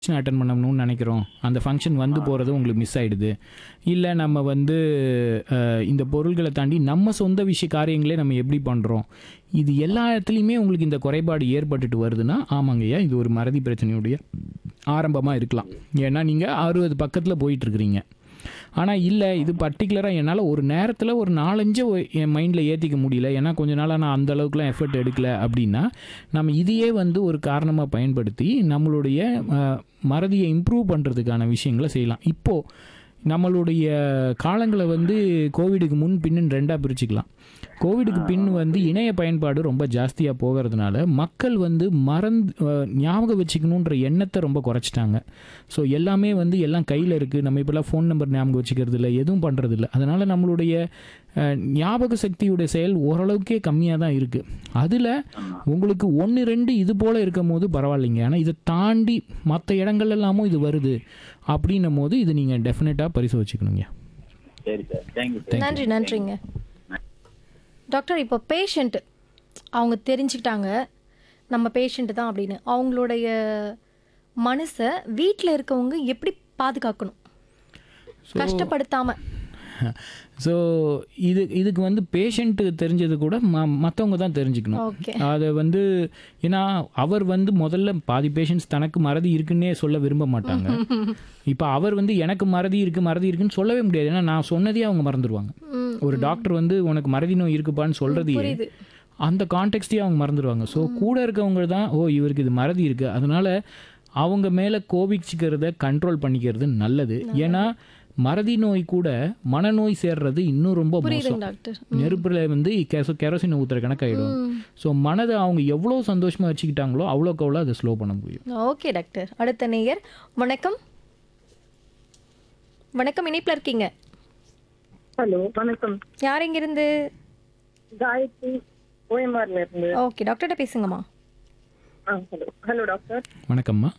Function attend பண்ணணும்னு நினைக்கிறோம் அந்த ஃபங்க்ஷன் வந்து போகிறது உங்களுக்கு மிஸ் ஆகிடுது இல்லை நம்ம வந்து அஹ், இந்த பொருள்களை தாண்டி நம்ம சொந்த விஷய காரியங்களே நம்ம எப்படி பண்ணுறோம் இது எல்லா இடத்துலையுமே உங்களுக்கு இந்த குறைபாடு ஏற்பட்டுட்டு வருதுன்னா ஆமாங்கய்யா இது ஒரு மறதி பிரச்சனையுடைய ஆரம்பமாக இருக்கலாம் ஏன்னா நீங்கள் அறுபது பக்கத்தில் போயிட்டுருக்கிறீங்க ஆனால் இல்லை இது பர்டிகுலராக என்னால் ஒரு நேரத்தில் ஒரு நாலஞ்சு ஒ- என் மைண்டில் ஏற்றிக்க முடியல ஏன்னா கொஞ்ச நாளாக நான் அந்த அளவுக்குலாம் எஃபர்ட் எடுக்கல அப்படின்னா நம்ம இதையே வந்து ஒரு காரணமாக பயன்படுத்தி நம்மளுடைய அஹ், மறதியை இம்ப்ரூவ் பண்ணுறதுக்கான விஷயங்களை செய்யலாம் இப்போது நம்மளுடைய காலங்களை வந்து கோவிடுக்கு முன் பின்னு ரெண்டாக பிரிச்சுக்கலாம் கோவிடுக்கு பின் வந்து இணைய பயன்பாடு ரொம்ப ஜாஸ்தியாக போகிறதுனால மக்கள் வந்து மறந்து அஹ், ஞாபகம் வச்சுக்கணுன்ற எண்ணத்தை ரொம்ப குறைச்சிட்டாங்க ஸோ எல்லாமே வந்து எல்லாம் கையில் இருக்குது நம்ம இப்போல்லாம் ஃபோன் நம்பர் ஞாபகம் வச்சுக்கிறது இல்லை எதுவும் பண்ணுறது இல்லை அதனால் நம்மளுடைய அஹ், ஞாபக சக்தியுடைய செயல் ஓரளவுக்கே கம்மியாக தான் இருக்குது அதில் உங்களுக்கு ஒன்று ரெண்டு இது போல் இருக்கும் போது பரவாயில்லைங்க ஆனால் இதை தாண்டி மற்ற இடங்கள் எல்லாமும் இது வருது அப்படின்னும் போது இது நீங்கள் டெஃபினட்டாக பரிசோதிச்சுக்கணுங்க சரி சார் தேங்க்யூ நன்றி நன்றிங்க டாக்டர் இப்போ பேஷண்ட் அவங்க தெரிஞ்சுக்கிட்டாங்க நம்ம பேஷண்ட் தான் அப்படின்னு அவங்களுடைய மனசை வீட்டில் இருக்கவங்க எப்படி பாதுகாக்கணும் கஷ்டப்படுத்தாம ஸோ இது இதுக்கு வந்து பேஷண்ட்டு தெரிஞ்சது கூட ம மற்றவங்க தான் தெரிஞ்சுக்கணும் ஓகே அதை வந்து ஏன்னா அவர் வந்து முதல்ல பாதி பேஷண்ட்ஸ் தனக்கு மறதி இருக்குன்னே சொல்ல விரும்ப மாட்டாங்க இப்போ அவர் வந்து எனக்கு மறதி இருக்கு மறதி இருக்குன்னு சொல்லவே முடியாது ஏன்னா நான் சொன்னதே அவங்க மறந்துடுவாங்க ம், ஒரு டாக்டர் வந்து உனக்கு மறதி நோய் இருக்குப்பான்னு சொல்றதையே புரியுது அந்த கான்டெக்ட்டையும் அவங்க மறந்துடுவாங்க ஸோ கூட இருக்கவங்க தான் ஓ இவருக்கு இது மறதி இருக்கு அதனால அவங்க மேலே கோபிச்சுக்கிறத கண்ட்ரோல் பண்ணிக்கிறது நல்லது ஏன்னா மறதி நோய் கூட மனநோய் சேர்றது இன்னும் ரொம்ப மோசம் புரியுதுங்க டாக்டர் நெருப்புல வந்து கெச கெரோசின் ஊத்துற கணக்காயிடும் ம். ஸோ மனதை அவங்க எவ்வளோ சந்தோஷமா வச்சுக்கிட்டாங்களோ அவ்வளோக்கு அவ்வளோ அதை ஸ்லோ பண்ண முடியும் ஓகே டாக்டர் அடுத்த நேயர் வணக்கம் வணக்கம் இணைப்பில் இருக்கீங்க ஹலோ வணக்கம் யார் இங்கிருந்து காயத்ரி ஓஎம்ஆர்ல இருந்து ஓகே டாக்டர்கிட்ட பேசுங்கம்மா ஆ ஹலோ ஹலோ டாக்டர் வணக்கம்மா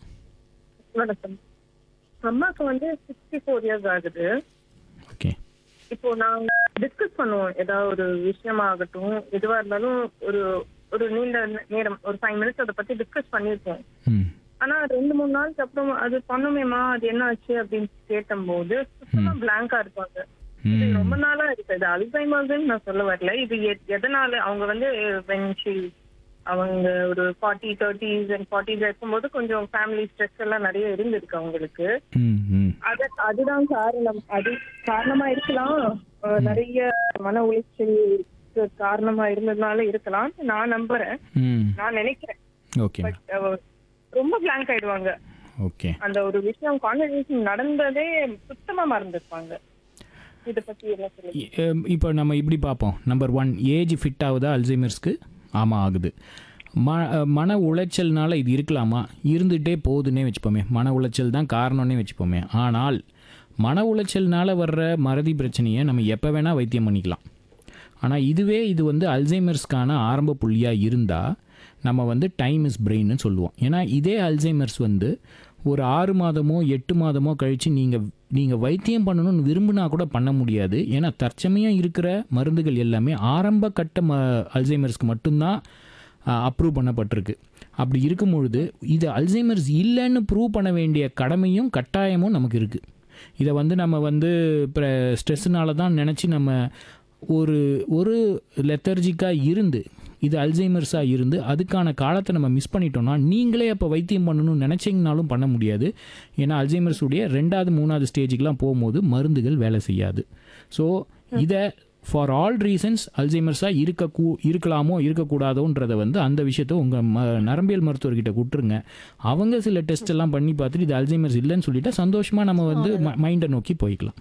வணக்கம் அம்மாக்கு வந்து சிக்ஸ்டி ஃபோர் இயர்ஸ் ஆகுது ஓகே இப்போ நாங்க டிஸ்கஸ் பண்ணுவோம் ஏதாவது ஒரு விஷயமாகட்டும் எதுவா இருந்தாலும் ஒரு ஒரு நீண்ட நேரம் ஒரு ஃபைவ் மினிட்ஸ் அதை பத்தி டிஸ்கஸ் பண்ணியிருக்கோம் ம் ஆனா ரெண்டு மூணு நாளுக்கு அப்புறம் அது பண்ணுமேமா அது என்ன ஆச்சு அப்படின்னு கேட்டபோது சுத்தமா பிளாங்கா இருப்பாங்க இது ம் ரொம்ப நாளா இருக்கு இது அல்சைமர்ஸ்ன்னு நான் சொல்ல வரல இது எ- எதனால அவங்க வந்து when she அவங்க ஒரு ஃபார்ட்டி தேர்ட்டிஸ் அண்ட் ஃபார்ட்டிஸ் இருக்கும்போது கொஞ்சம் ஃபேமிலி ஸ்ட்ரெஸ் எல்லாம் நிறைய இருந்திருக்கு அவங்களுக்கு ம் ம் அது அதுதான் காரணம் அது காரணமா இருக்கலாம் அஹ் நிறைய மன உளைச்சலுக்கு காரணமா இருந்ததுனால இருக்கலாம் நான் நம்புறேன் ம் நான் நினைக்கிறேன் ஓகே பட் ரொம்ப பிளாங்க் ஆயிடுவாங்க ஓகே அந்த ஒரு விஷயம் கான்வர்சேஷன் நடந்ததே சுத்தமா மறந்துருப்பாங்க இத பத்தி என்ன சொல்லுங்க இப்போ நம்ம இப்படி பார்ப்போம் நம்பர் ஒன் ஏஜ் ஃபிட் ஆகுதா அல்சைமர்ஸ்க்கு ஆமாம் ஆகுது ம அஹ் மன உளைச்சல்னால இது இருக்கலாமா இருந்துகிட்டே போகுதுன்னே வச்சுப்போமே மன உளைச்சல் தான் காரணம்னே வச்சுப்போமே ஆனால் மன உளைச்சல்னால வர்ற மறதி பிரச்சனையை நம்ம எப்போ வேணால் வைத்தியம் பண்ணிக்கலாம் ஆனால் இதுவே இது வந்து அல்சைமர்ஸ்க்கான ஆரம்ப புள்ளியாக இருந்தால் நம்ம வந்து டைம் இஸ் பிரெயின்னு சொல்லுவோம் ஏன்னா இதே அல்சைமர்ஸ் வந்து ஒரு ஆறு மாதமோ எட்டு மாதமோ கழித்து நீங்கள் நீங்கள் வைத்தியம் பண்ணணும்னு விரும்பினா கூட பண்ண முடியாது ஏன்னா தற்சமயம் இருக்கிற மருந்துகள் எல்லாமே ஆரம்ப கட்ட ம அல்சைமர்ஸ்க்கு மட்டும்தான் அப்ரூவ் பண்ணப்பட்டிருக்கு அப்படி இருக்கும் பொழுது இது அல்சைமர்ஸ் இல்லைன்னு ப்ரூவ் பண்ண வேண்டிய கடமையும் கட்டாயமும் நமக்கு இருக்குது இதை வந்து நம்ம வந்து இப்போ ஸ்ட்ரெஸ்ஸுனால தான் நினச்சி நம்ம ஒரு ஒரு லெத்தர்ஜிக்காக இருந்து இது அல்சைமர்ஸாக இருந்து அதுக்கான காலத்தை நம்ம மிஸ் பண்ணிட்டோம்னா நீங்களே அப்போ வைத்தியம் பண்ணணும்னு நினச்சிங்கனாலும் பண்ண முடியாது ஏன்னா அல்சைமர்ஸ் உடைய ரெண்டாவது மூணாவது ஸ்டேஜுக்கெலாம் போகும்போது மருந்துகள் வேலை செய்யாது ஸோ இதை ஃபார் ஆல் ரீசன்ஸ் அல்சைமர்ஸாக இருக்க கூ இருக்கலாமோ இருக்கக்கூடாதோன்றதை வந்து அந்த விஷயத்தை உங்கள் ம நரம்பியல் மருத்துவர்கிட்ட கொடுத்துருங்க அவங்க சில டெஸ்ட் எல்லாம் பண்ணி பார்த்துட்டு இது அல்சைமர்ஸ் இல்லைன்னு சொல்லிட்டா சந்தோஷமாக நம்ம வந்து மைண்டை நோக்கி போய்க்கலாம்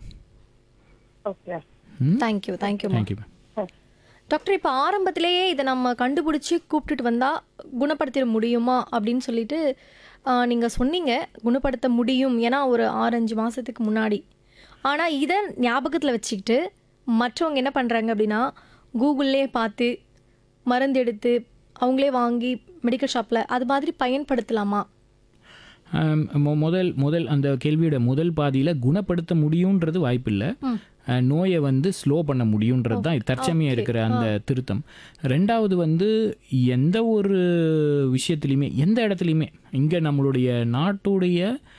ஓகே தேங்க்யூ தேங்க்யூம்மா தேங்க்யூ டாக்டர் இப்போ ஆரம்பத்திலேயே இதை நம்ம கண்டுபிடிச்சி கூப்பிட்டுட்டு வந்தால் குணப்படுத்திட முடியுமா அப்படின்னு சொல்லிட்டு நீங்கள் சொன்னீங்க குணப்படுத்த முடியும் ஏன்னா ஒரு ஆறஞ்சு மாதத்துக்கு முன்னாடி ஆனால் இதை ஞாபகத்தில் வச்சுக்கிட்டு மற்றவங்க என்ன பண்ணுறாங்க அப்படின்னா கூகுள்லே பார்த்து மருந்து எடுத்து அவங்களே வாங்கி மெடிக்கல் ஷாப்பில் அது மாதிரி பயன்படுத்தலாமா ஆம், மொ- முதல் முதல் அந்த கேள்வியோட முதல் பாதியில் குணப்படுத்த முடியுன்றது வாய்ப்பில்லை ம். அஹ், நோயை வந்து ஸ்லோ பண்ண முடியுன்றது தான் தற்சமயம் இருக்கிற அந்த திருத்தம் ரெண்டாவது வந்து எந்த ஒரு விஷயத்துலையுமே எந்த இடத்துலையுமே இங்கே நம்மளுடைய நாட்டுடைய